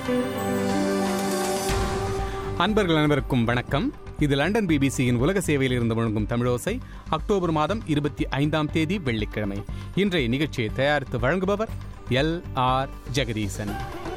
அன்பர்கள் அனைவருக்கும் வணக்கம் இது லண்டன் பிபிசியின் உலக சேவையில் இருந்து முழங்கும் தமிழோசை அக்டோபர் மாதம் இருபத்தி ஐந்தாம் தேதி வெள்ளிக்கிழமை இன்றைய நிகழ்ச்சியை தயாரித்து வழங்குபவர் எல் ஆர் ஜெகதீசன்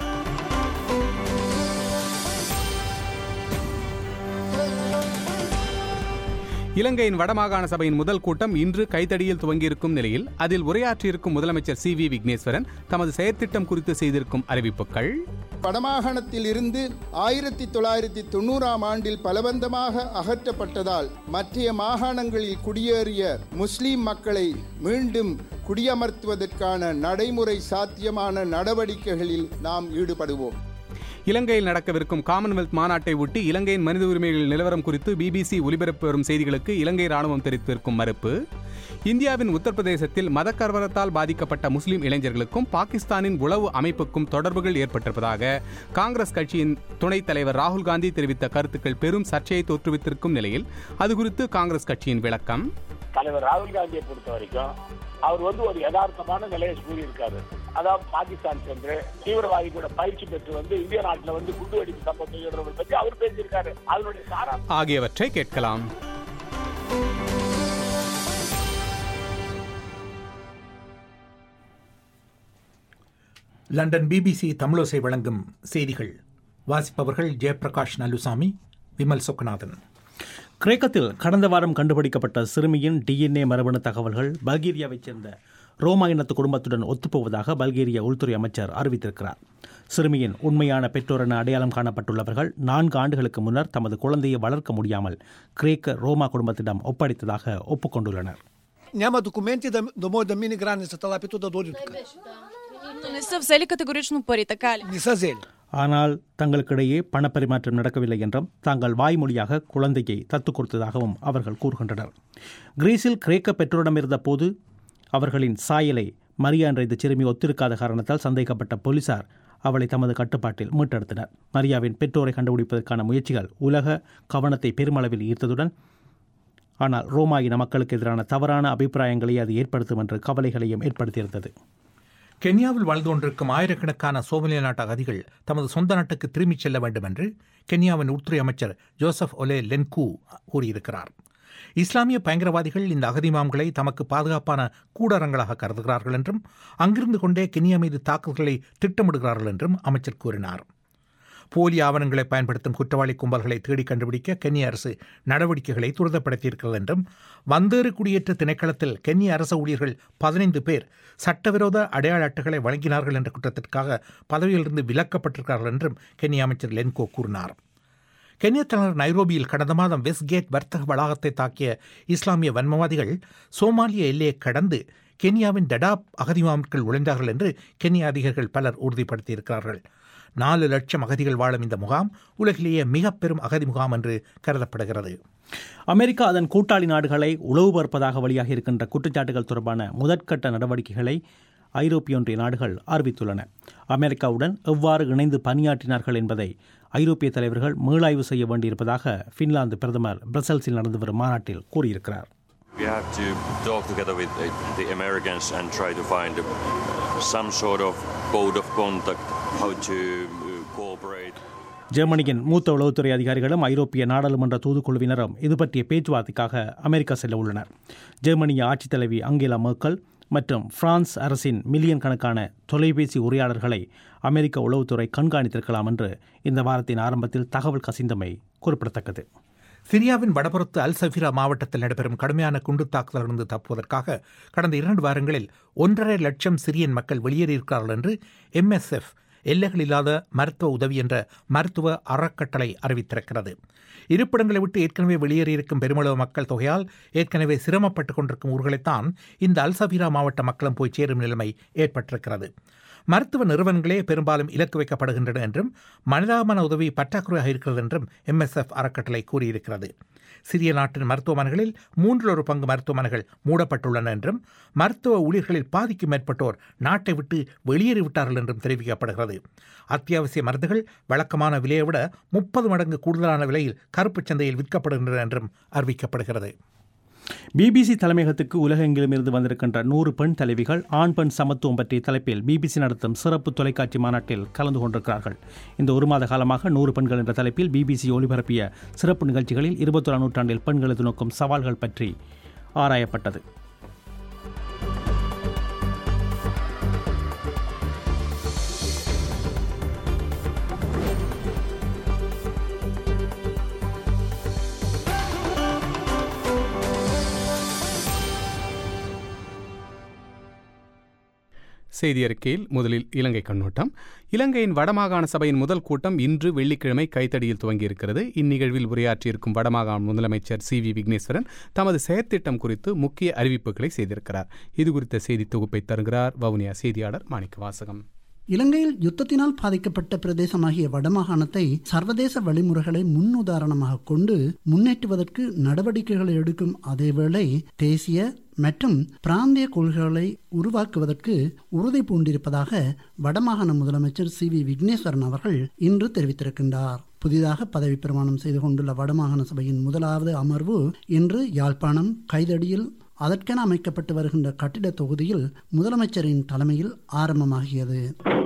இலங்கையின் வடமாகாண சபையின் முதல் கூட்டம் இன்று கைத்தடியில் துவங்கியிருக்கும் நிலையில் அதில் உரையாற்றியிருக்கும் முதலமைச்சர் சி வி விக்னேஸ்வரன் தமது செயற்திட்டம் குறித்து செய்திருக்கும் அறிவிப்புகள் வடமாகாணத்தில் இருந்து ஆயிரத்தி தொள்ளாயிரத்தி தொண்ணூறாம் ஆண்டில் பலவந்தமாக அகற்றப்பட்டதால் மற்றைய மாகாணங்களில் குடியேறிய முஸ்லிம் மக்களை மீண்டும் குடியமர்த்துவதற்கான நடைமுறை சாத்தியமான நடவடிக்கைகளில் நாம் ஈடுபடுவோம் இலங்கையில் நடக்கவிருக்கும் காமன்வெல்த் மாநாட்டை ஒட்டி இலங்கையின் மனித உரிமைகள் நிலவரம் குறித்து பிபிசி ஒலிபரப்பு வரும் செய்திகளுக்கு இலங்கை ராணுவம் தெரிவித்திருக்கும் மறுப்பு இந்தியாவின் உத்தரப்பிரதேசத்தில் மதக்கலவரத்தால் பாதிக்கப்பட்ட முஸ்லிம் இளைஞர்களுக்கும் பாகிஸ்தானின் உளவு அமைப்புக்கும் தொடர்புகள் ஏற்பட்டிருப்பதாக காங்கிரஸ் கட்சியின் துணைத் தலைவர் ராகுல் காந்தி தெரிவித்த கருத்துக்கள் பெரும் சர்ச்சையை தோற்றுவித்திருக்கும் நிலையில் அது குறித்து காங்கிரஸ் கட்சியின் விளக்கம் தலைவர் ராகுல் காந்தியை பொறுத்த வரைக்கும் அவர் வந்து ஒரு யதார்த்தமான நிலையை கூறியிருக்காரு அதாவது பாகிஸ்தான் சென்று தீவிரவாதி கூட பயிற்சி பெற்று வந்து இந்திய நாட்டில் வந்து குண்டு வெடிப்பு சம்பவம் செய்கிறவர்கள் பற்றி அவர் பேசியிருக்காரு அதனுடைய சாரா ஆகியவற்றை கேட்கலாம் லண்டன் பிபிசி தமிழோசை வழங்கும் செய்திகள் வாசிப்பவர்கள் ஜெயபிரகாஷ் நல்லுசாமி விமல் சொக்கநாதன் கிரேக்கத்தில் கடந்த வாரம் கண்டுபிடிக்கப்பட்ட சிறுமியின் டிஎன்ஏ மரபணு தகவல்கள் பல்கேரியாவைச் சேர்ந்த ரோமா இனத்து குடும்பத்துடன் ஒத்துப்போவதாக பல்கேரிய உள்துறை அமைச்சர் அறிவித்திருக்கிறார் சிறுமியின் உண்மையான பெற்றோர் என அடையாளம் காணப்பட்டுள்ளவர்கள் நான்கு ஆண்டுகளுக்கு முன்னர் தமது குழந்தையை வளர்க்க முடியாமல் கிரேக்க ரோமா குடும்பத்திடம் ஒப்படைத்ததாக ஒப்புக்கொண்டுள்ளனர் Няма документи да, да може да мине границата лапито да дойде тук. Но не са взели категорично пари, така ли? Не са взели. ஆனால் தங்களுக்கிடையே பணப்பரிமாற்றம் நடக்கவில்லை என்றும் தாங்கள் வாய்மொழியாக குழந்தையை தத்துக் கொடுத்ததாகவும் அவர்கள் கூறுகின்றனர் கிரீஸில் கிரேக்க பெற்றோரிடமிருந்த போது அவர்களின் சாயலை மரியா என்ற இந்த சிறுமி ஒத்திருக்காத காரணத்தால் சந்தேகப்பட்ட போலீசார் அவளை தமது கட்டுப்பாட்டில் மீட்டெடுத்தனர் மரியாவின் பெற்றோரை கண்டுபிடிப்பதற்கான முயற்சிகள் உலக கவனத்தை பெருமளவில் ஈர்த்ததுடன் ஆனால் ரோமா இன மக்களுக்கு எதிரான தவறான அபிப்பிராயங்களை அது ஏற்படுத்தும் என்று கவலைகளையும் ஏற்படுத்தியிருந்தது கென்யாவில் வாழ்ந்து கொண்டிருக்கும் ஆயிரக்கணக்கான சோமாலிய நாட்டு அகதிகள் தமது சொந்த நாட்டுக்கு திரும்பிச் செல்ல வேண்டும் என்று கென்யாவின் உள்துறை அமைச்சர் ஜோசப் ஒலே லென்கூ கூறியிருக்கிறார் இஸ்லாமிய பயங்கரவாதிகள் இந்த அகதிமாம்களை தமக்கு பாதுகாப்பான கூடாரங்களாக கருதுகிறார்கள் என்றும் அங்கிருந்து கொண்டே கென்யா மீது தாக்குதல்களை திட்டமிடுகிறார்கள் என்றும் அமைச்சர் கூறினார் போலி ஆவணங்களை பயன்படுத்தும் குற்றவாளி கும்பல்களை தேடி கண்டுபிடிக்க கென்ய அரசு நடவடிக்கைகளை துரிதப்படுத்தியிருக்கிறது என்றும் வந்தேறு குடியேற்ற திணைக்களத்தில் கென்ய அரசு ஊழியர்கள் பதினைந்து பேர் சட்டவிரோத அடையாள அட்டைகளை வழங்கினார்கள் என்ற குற்றத்திற்காக பதவியிலிருந்து விலக்கப்பட்டிருக்கிறார்கள் என்றும் கென்ய அமைச்சர் லென்கோ கூறினார் கென்யா தலைநகர் நைரோபியில் கடந்த மாதம் வெஸ்ட்கேட் வர்த்தக வளாகத்தை தாக்கிய இஸ்லாமிய வன்மவாதிகள் சோமாலிய எல்லையை கடந்து கென்யாவின் டடாப் அகதிமாக்கள் நுழைந்தார்கள் என்று கென்யா அதிகாரிகள் பலர் உறுதிப்படுத்தியிருக்கிறார்கள் நாலு லட்சம் அகதிகள் வாழும் இந்த முகாம் உலகிலேயே மிக பெரும் அகதி முகாம் என்று கருதப்படுகிறது அமெரிக்கா அதன் கூட்டாளி நாடுகளை உளவு பார்ப்பதாக வெளியாக இருக்கின்ற குற்றச்சாட்டுகள் தொடர்பான முதற்கட்ட நடவடிக்கைகளை ஐரோப்பிய ஒன்றிய நாடுகள் அறிவித்துள்ளன அமெரிக்காவுடன் எவ்வாறு இணைந்து பணியாற்றினார்கள் என்பதை ஐரோப்பிய தலைவர்கள் மீளாய்வு செய்ய வேண்டியிருப்பதாக பின்லாந்து பிரதமர் பிரசல்ஸில் நடந்து வரும் மாநாட்டில் கூறியிருக்கிறார் We have to talk together with the, the Americans and try to find uh, some sort of code of contact, how to uh, cooperate. ஜெர்மனியின் மூத்த உளவுத்துறை அதிகாரிகளும் ஐரோப்பிய நாடாளுமன்ற தூதுக்குழுவினரும் இது பற்றிய பேச்சுவார்த்தைக்காக அமெரிக்கா செல்ல உள்ளனர் ஜெர்மனிய ஆட்சித் தலைவி அங்கேலா மேர்க்கல் மற்றும் பிரான்ஸ் அரசின் மில்லியன் கணக்கான தொலைபேசி உரையாடல்களை அமெரிக்க உளவுத்துறை கண்காணித்திருக்கலாம் என்று இந்த வாரத்தின் ஆரம்பத்தில் தகவல் கசிந்தமை குறிப்பிடத்தக்கது சிரியாவின் வடபுறத்து அல் சஃபிரா மாவட்டத்தில் நடைபெறும் கடுமையான குண்டு தாக்குதலிருந்து தப்புவதற்காக கடந்த இரண்டு வாரங்களில் ஒன்றரை லட்சம் சிரியன் மக்கள் வெளியேறியிருக்கிறார்கள் என்று எம்எஸ்எஃப் எல்லைகள் இல்லாத மருத்துவ உதவி என்ற மருத்துவ அறக்கட்டளை அறிவித்திருக்கிறது இருப்பிடங்களை விட்டு ஏற்கனவே வெளியேறியிருக்கும் பெருமளவு மக்கள் தொகையால் ஏற்கனவே சிரமப்பட்டுக் கொண்டிருக்கும் ஊர்களைத்தான் இந்த அல்சபீரா மாவட்ட மக்களும் போய் சேரும் நிலைமை ஏற்பட்டிருக்கிறது மருத்துவ நிறுவனங்களே பெரும்பாலும் இலக்கு வைக்கப்படுகின்றன என்றும் மனிதாபமான உதவி பற்றாக்குறையாக இருக்கிறது என்றும் எம்எஸ்எஃப் அறக்கட்டளை கூறியிருக்கிறது சிறிய நாட்டின் மருத்துவமனைகளில் மூன்றில் ஒரு பங்கு மருத்துவமனைகள் மூடப்பட்டுள்ளன என்றும் மருத்துவ ஊழியர்களில் பாதிக்கும் மேற்பட்டோர் நாட்டை விட்டு வெளியேறிவிட்டார்கள் என்றும் தெரிவிக்கப்படுகிறது அத்தியாவசிய மருந்துகள் வழக்கமான விலையை விட முப்பது மடங்கு கூடுதலான விலையில் கருப்புச் சந்தையில் விற்கப்படுகின்றன என்றும் அறிவிக்கப்படுகிறது பிபிசி தலைமையகத்துக்கு உலகெங்கிலும் இருந்து வந்திருக்கின்ற நூறு பெண் தலைவிகள் ஆண் பெண் சமத்துவம் பற்றிய தலைப்பில் பிபிசி நடத்தும் சிறப்பு தொலைக்காட்சி மாநாட்டில் கலந்து கொண்டிருக்கிறார்கள் இந்த ஒரு மாத காலமாக நூறு பெண்கள் என்ற தலைப்பில் பிபிசி ஒளிபரப்பிய சிறப்பு நிகழ்ச்சிகளில் இருபத்தொராம் நூற்றாண்டில் பெண்கள் எதிர்நோக்கும் சவால்கள் பற்றி ஆராயப்பட்டது செய்தி அறிக்கையில் முதலில் இலங்கை கண்ணோட்டம் இலங்கையின் வடமாகாண சபையின் முதல் கூட்டம் இன்று வெள்ளிக்கிழமை கைத்தடியில் துவங்கியிருக்கிறது இந்நிகழ்வில் உரையாற்றியிருக்கும் வடமாகாண முதலமைச்சர் சி வி விக்னேஸ்வரன் தமது செயற்திட்டம் குறித்து முக்கிய அறிவிப்புகளை செய்திருக்கிறார் இது குறித்த செய்தி தொகுப்பை தருகிறார் வவுனியா செய்தியாளர் மாணிக்க வாசகம் இலங்கையில் யுத்தத்தினால் பாதிக்கப்பட்ட பிரதேசமாகிய வடமாகாணத்தை சர்வதேச வழிமுறைகளை முன்னுதாரணமாக கொண்டு முன்னேற்றுவதற்கு நடவடிக்கைகளை எடுக்கும் அதேவேளை தேசிய மற்றும் பிராந்திய கொள்கைகளை உருவாக்குவதற்கு உறுதி பூண்டிருப்பதாக வடமாகாண முதலமைச்சர் சி வி விக்னேஸ்வரன் அவர்கள் இன்று தெரிவித்திருக்கின்றார் புதிதாக பதவி பிரமாணம் செய்து கொண்டுள்ள வடமாகாண சபையின் முதலாவது அமர்வு இன்று யாழ்ப்பாணம் கைதடியில் அதற்கென அமைக்கப்பட்டு வருகின்ற கட்டிட தொகுதியில் முதலமைச்சரின் தலைமையில் ஆரம்பமாகியது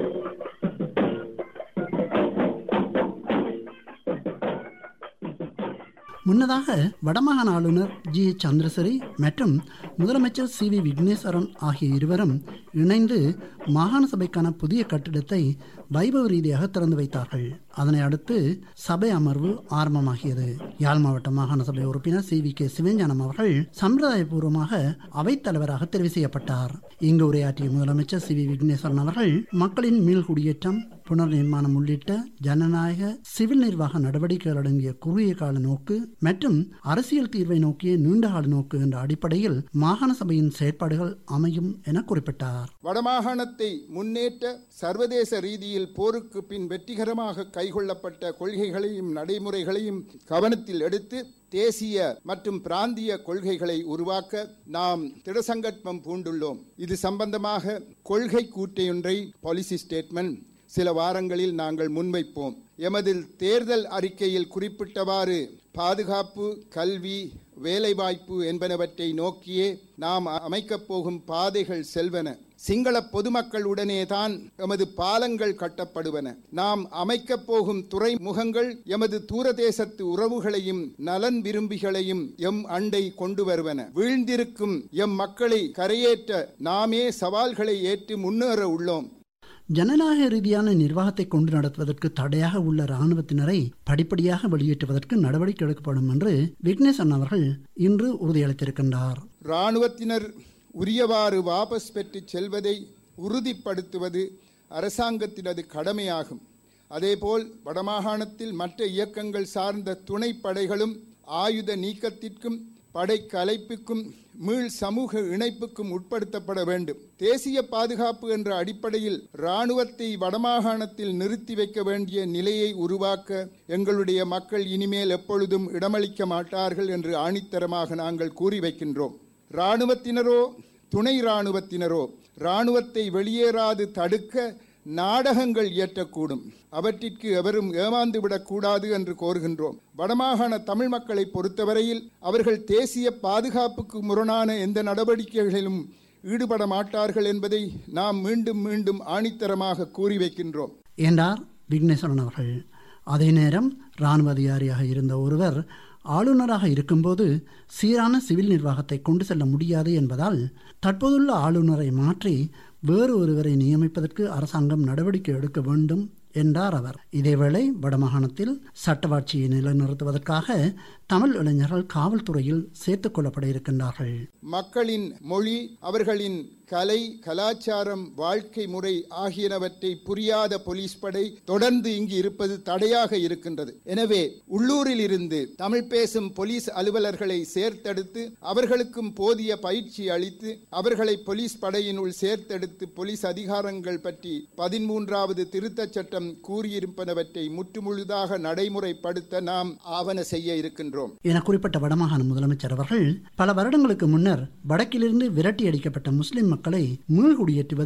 முன்னதாக வடமாகாண ஆளுநர் ஜி சந்திரசரி மற்றும் முதலமைச்சர் சி வி விக்னேஸ்வரன் ஆகிய இருவரும் இணைந்து மாகாண சபைக்கான புதிய கட்டிடத்தை வைபவ ரீதியாக திறந்து வைத்தார்கள் அதனை அடுத்து சபை அமர்வு ஆரம்பமாகியது யாழ் மாவட்ட மாகாண சபை உறுப்பினர் சி வி கே சிவஞானம் அவர்கள் சம்பிரதாயபூர்வமாக அவைத்தலைவராக தெரிவு செய்யப்பட்டார் இங்கு உரையாற்றிய முதலமைச்சர் சி வி விக்னேஸ்வரன் அவர்கள் மக்களின் மீள்குடியேற்றம் புனர் நிர்மாணம் உள்ளிட்ட ஜனநாயக சிவில் நிர்வாக நடவடிக்கைகள் அடங்கிய குறுகிய கால நோக்கு மற்றும் அரசியல் தீர்வை நோக்கிய நீண்டகால நோக்கு என்ற அடிப்படையில் மாகாண சபையின் செயற்பாடுகள் அமையும் என குறிப்பிட்டார் வடமாகாணத்தை முன்னேற்ற சர்வதேச ரீதியில் போருக்கு பின் வெற்றிகரமாக கைகொள்ளப்பட்ட கொள்கைகளையும் நடைமுறைகளையும் கவனத்தில் எடுத்து தேசிய மற்றும் பிராந்திய கொள்கைகளை உருவாக்க நாம் திடசங்கற்பம் பூண்டுள்ளோம் இது சம்பந்தமாக கொள்கை கூற்றையொன்றை பாலிசி ஸ்டேட்மெண்ட் சில வாரங்களில் நாங்கள் முன்வைப்போம் எமது தேர்தல் அறிக்கையில் குறிப்பிட்டவாறு பாதுகாப்பு கல்வி வேலைவாய்ப்பு என்பனவற்றை நோக்கியே நாம் அமைக்கப் போகும் பாதைகள் செல்வன சிங்கள பொதுமக்களுடனே தான் எமது பாலங்கள் கட்டப்படுவன நாம் அமைக்கப் போகும் துறைமுகங்கள் எமது தூரதேசத்து உறவுகளையும் நலன் விரும்பிகளையும் எம் அண்டை கொண்டு வருவன வீழ்ந்திருக்கும் எம் மக்களை கரையேற்ற நாமே சவால்களை ஏற்று முன்னேற உள்ளோம் ஜனநாயக ரீதியான நிர்வாகத்தை கொண்டு நடத்துவதற்கு தடையாக உள்ள இராணுவத்தினரை படிப்படியாக வெளியேற்றுவதற்கு நடவடிக்கை எடுக்கப்படும் என்று விக்னேசன் அவர்கள் இன்று உறுதியளித்திருக்கின்றார் இராணுவத்தினர் உரியவாறு வாபஸ் பெற்று செல்வதை உறுதிப்படுத்துவது அரசாங்கத்தினது கடமையாகும் அதேபோல் வடமாகாணத்தில் மற்ற இயக்கங்கள் சார்ந்த துணைப்படைகளும் ஆயுத நீக்கத்திற்கும் படை கலைப்புக்கும் மீள் சமூக இணைப்புக்கும் உட்படுத்தப்பட வேண்டும் தேசிய பாதுகாப்பு என்ற அடிப்படையில் இராணுவத்தை வடமாகாணத்தில் நிறுத்தி வைக்க வேண்டிய நிலையை உருவாக்க எங்களுடைய மக்கள் இனிமேல் எப்பொழுதும் இடமளிக்க மாட்டார்கள் என்று ஆணித்தரமாக நாங்கள் கூறி வைக்கின்றோம் இராணுவத்தினரோ துணை இராணுவத்தினரோ இராணுவத்தை வெளியேறாது தடுக்க நாடகங்கள் இயற்றக்கூடும் அவற்றிற்கு எவரும் ஏமாந்து விடக்கூடாது என்று கோருகின்றோம் வடமாகாண தமிழ் மக்களை பொறுத்தவரையில் அவர்கள் தேசிய பாதுகாப்புக்கு முரணான எந்த நடவடிக்கைகளிலும் ஈடுபட மாட்டார்கள் என்பதை நாம் மீண்டும் மீண்டும் ஆணித்தரமாக கூறி வைக்கின்றோம் என்றார் விக்னேஸ்வரன் அவர்கள் அதே நேரம் இராணுவ அதிகாரியாக இருந்த ஒருவர் ஆளுநராக இருக்கும்போது சீரான சிவில் நிர்வாகத்தை கொண்டு செல்ல முடியாது என்பதால் தற்போதுள்ள ஆளுநரை மாற்றி வேறு ஒருவரை நியமிப்பதற்கு அரசாங்கம் நடவடிக்கை எடுக்க வேண்டும் என்றார் அவர் இதேவேளை வடமாகாணத்தில் சட்டவாட்சியை நிலைநிறுத்துவதற்காக தமிழ் இளைஞர்கள் காவல்துறையில் சேர்த்துக் கொள்ளப்பட இருக்கின்றார்கள் மக்களின் மொழி அவர்களின் கலை கலாச்சாரம் வாழ்க்கை முறை ஆகியனவற்றை புரியாத போலீஸ் படை தொடர்ந்து இங்கு இருப்பது தடையாக இருக்கின்றது எனவே உள்ளூரில் இருந்து தமிழ் பேசும் போலீஸ் அலுவலர்களை சேர்த்தெடுத்து அவர்களுக்கும் போதிய பயிற்சி அளித்து அவர்களை போலீஸ் படையினுள் சேர்த்தெடுத்து போலீஸ் அதிகாரங்கள் பற்றி பதிமூன்றாவது திருத்தச் சட்டம் கூறியிருப்பனவற்றை முற்றுமுழுதாக நடைமுறைப்படுத்த நாம் ஆவண செய்ய இருக்கின்றோம் என குறிப்பிட்ட வடமாகாண முதலமைச்சர் அவர்கள் பல வருடங்களுக்கு முன்னர் வடக்கிலிருந்து விரட்டி அடிக்கப்பட்ட முஸ்லிம் மக்களை மீள்குடியேற்றுவதில்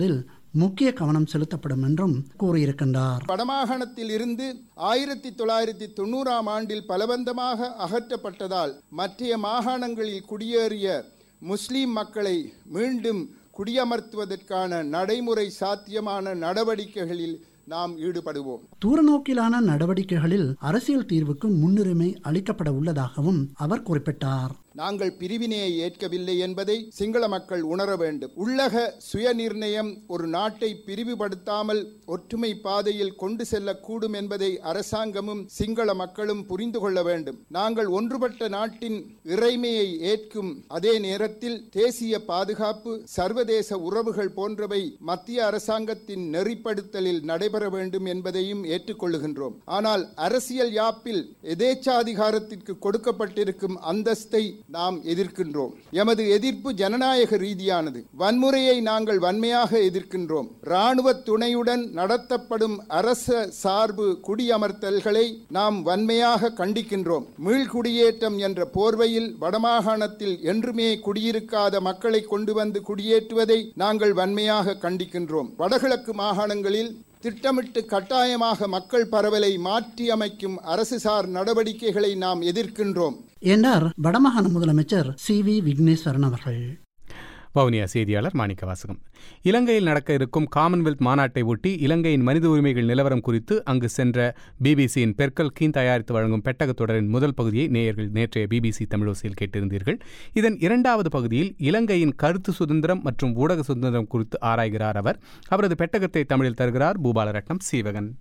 முக்கிய கவனம் செலுத்தப்படும் என்றும் கூறியிருக்கின்றார் வடமாகாணத்தில் இருந்து ஆயிரத்தி தொள்ளாயிரத்தி தொண்ணூறாம் ஆண்டில் பலவந்தமாக அகற்றப்பட்டதால் மற்றைய மாகாணங்களில் குடியேறிய முஸ்லிம் மக்களை மீண்டும் குடியமர்த்துவதற்கான நடைமுறை சாத்தியமான நடவடிக்கைகளில் நாம் ஈடுபடுவோம் தூரநோக்கிலான நடவடிக்கைகளில் அரசியல் தீர்வுக்கு முன்னுரிமை அளிக்கப்பட உள்ளதாகவும் அவர் குறிப்பிட்டார் நாங்கள் பிரிவினையை ஏற்கவில்லை என்பதை சிங்கள மக்கள் உணர வேண்டும் உள்ளக சுயநிர்ணயம் ஒரு நாட்டை பிரிவுபடுத்தாமல் ஒற்றுமை பாதையில் கொண்டு செல்லக்கூடும் என்பதை அரசாங்கமும் சிங்கள மக்களும் புரிந்து கொள்ள வேண்டும் நாங்கள் ஒன்றுபட்ட நாட்டின் இறைமையை ஏற்கும் அதே நேரத்தில் தேசிய பாதுகாப்பு சர்வதேச உறவுகள் போன்றவை மத்திய அரசாங்கத்தின் நெறிப்படுத்தலில் நடைபெற வேண்டும் என்பதையும் ஏற்றுக்கொள்ளுகின்றோம் ஆனால் அரசியல் யாப்பில் எதேச்சாதிகாரத்திற்கு கொடுக்கப்பட்டிருக்கும் அந்தஸ்தை நாம் எதிர்க்கின்றோம் எமது எதிர்ப்பு ஜனநாயக ரீதியானது வன்முறையை நாங்கள் வன்மையாக எதிர்க்கின்றோம் இராணுவ துணையுடன் நடத்தப்படும் அரச சார்பு குடியமர்த்தல்களை நாம் வன்மையாக கண்டிக்கின்றோம் மீள்குடியேற்றம் என்ற போர்வையில் வடமாகாணத்தில் என்றுமே குடியிருக்காத மக்களை கொண்டு வந்து குடியேற்றுவதை நாங்கள் வன்மையாக கண்டிக்கின்றோம் வடகிழக்கு மாகாணங்களில் திட்டமிட்டு கட்டாயமாக மக்கள் பரவலை மாற்றி அமைக்கும் அரசுசார் நடவடிக்கைகளை நாம் எதிர்க்கின்றோம் என்றார் வடமாகாண முதலமைச்சர் சி வி விக்னேஸ்வரன் அவர்கள் வவுனியா செய்தியாளர் மாணிக்க வாசகம் இலங்கையில் நடக்க இருக்கும் காமன்வெல்த் மாநாட்டை ஒட்டி இலங்கையின் மனித உரிமைகள் நிலவரம் குறித்து அங்கு சென்ற பிபிசியின் பெர்கல் கீன் தயாரித்து வழங்கும் பெட்டகத் தொடரின் முதல் பகுதியை நேயர்கள் நேற்றைய பிபிசி தமிழோசையில் கேட்டிருந்தீர்கள் இதன் இரண்டாவது பகுதியில் இலங்கையின் கருத்து சுதந்திரம் மற்றும் ஊடக சுதந்திரம் குறித்து ஆராய்கிறார் அவர் அவரது பெட்டகத்தை தமிழில் தருகிறார் பூபாலரட்னம் சீவகன்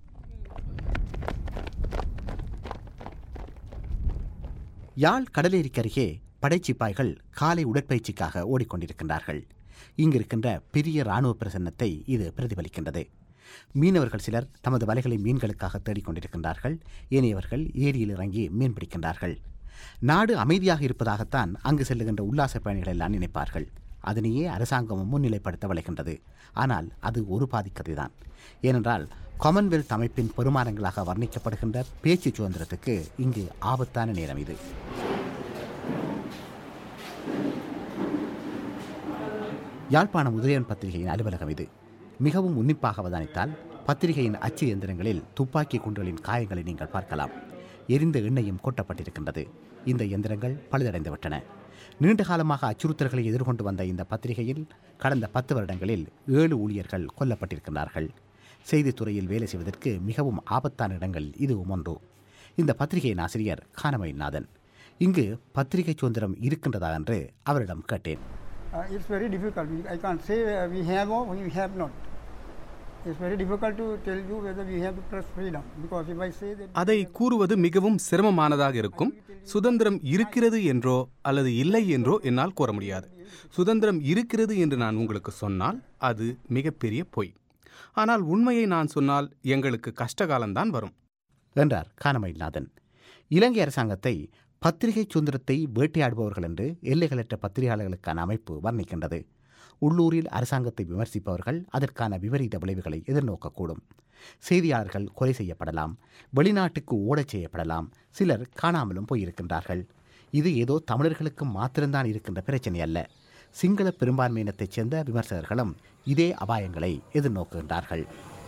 யாழ் கடலேரிக்கருகே படைச்சிப்பாய்கள் காலை உடற்பயிற்சிக்காக ஓடிக்கொண்டிருக்கின்றார்கள் இங்கிருக்கின்ற பெரிய இராணுவ பிரசன்னத்தை இது பிரதிபலிக்கின்றது மீனவர்கள் சிலர் தமது வலைகளை மீன்களுக்காக தேடிக்கொண்டிருக்கின்றார்கள் ஏனையவர்கள் ஏரியில் இறங்கி மீன் பிடிக்கின்றார்கள் நாடு அமைதியாக இருப்பதாகத்தான் அங்கு செல்லுகின்ற உல்லாச பயணிகள் எல்லாம் நினைப்பார்கள் அதனையே அரசாங்கமும் முன்னிலைப்படுத்த வளைகின்றது ஆனால் அது ஒரு பாதிக்கதைதான் ஏனென்றால் காமன்வெல்த் அமைப்பின் பெருமானங்களாக வர்ணிக்கப்படுகின்ற பேச்சு சுதந்திரத்துக்கு இங்கு ஆபத்தான நேரம் இது யாழ்ப்பாணம் உதயன் பத்திரிகையின் அலுவலகம் இது மிகவும் உன்னிப்பாக அவதானித்தால் பத்திரிகையின் அச்சு இயந்திரங்களில் துப்பாக்கி குண்டுகளின் காயங்களை நீங்கள் பார்க்கலாம் எரிந்த எண்ணெயும் கொட்டப்பட்டிருக்கின்றது இந்த இயந்திரங்கள் பழுதடைந்து விட்டன நீண்ட காலமாக அச்சுறுத்தல்களை எதிர்கொண்டு வந்த இந்த பத்திரிகையில் கடந்த பத்து வருடங்களில் ஏழு ஊழியர்கள் கொல்லப்பட்டிருக்கிறார்கள் செய்தித்துறையில் வேலை செய்வதற்கு மிகவும் ஆபத்தான இடங்கள் இதுவும் ஒன்று இந்த பத்திரிகையின் ஆசிரியர் கானமயில்நாதன் இங்கு பத்திரிகை சுதந்திரம் இருக்கின்றதா என்று அவரிடம் கேட்டேன் Uh, it's very difficult. We- I can't say uh, we have or we have not. It's very difficult to tell you whether we have the press freedom because if I say that அதை கூறுவது மிகவும் சிரமமானதாக இருக்கும் சுதந்திரம் இருக்கிறது என்றோ அல்லது இல்லை என்றோ என்னால் கூற முடியாது சுதந்திரம் இருக்கிறது என்று நான் உங்களுக்கு சொன்னால் அது மிகப்பெரிய பொய் ஆனால் உண்மையை நான் சொன்னால் எங்களுக்கு கஷ்டகாலம்தான் வரும் என்றார் கானமயில்நாதன் இலங்கை அரசாங்கத்தை பத்திரிகை சுதந்திரத்தை வேட்டையாடுபவர்கள் என்று எல்லைகளற்ற பத்திரிகையாளர்களுக்கான அமைப்பு வர்ணிக்கின்றது உள்ளூரில் அரசாங்கத்தை விமர்சிப்பவர்கள் அதற்கான விபரீத விளைவுகளை எதிர்நோக்கக்கூடும் செய்தியாளர்கள் கொலை செய்யப்படலாம் வெளிநாட்டுக்கு ஓடச் செய்யப்படலாம் சிலர் காணாமலும் போயிருக்கின்றார்கள் இது ஏதோ தமிழர்களுக்கு மாத்திரம்தான் இருக்கின்ற பிரச்சனை அல்ல சிங்கள பெரும்பான்மையினத்தைச் சேர்ந்த விமர்சகர்களும் இதே அபாயங்களை எதிர்நோக்குகின்றார்கள்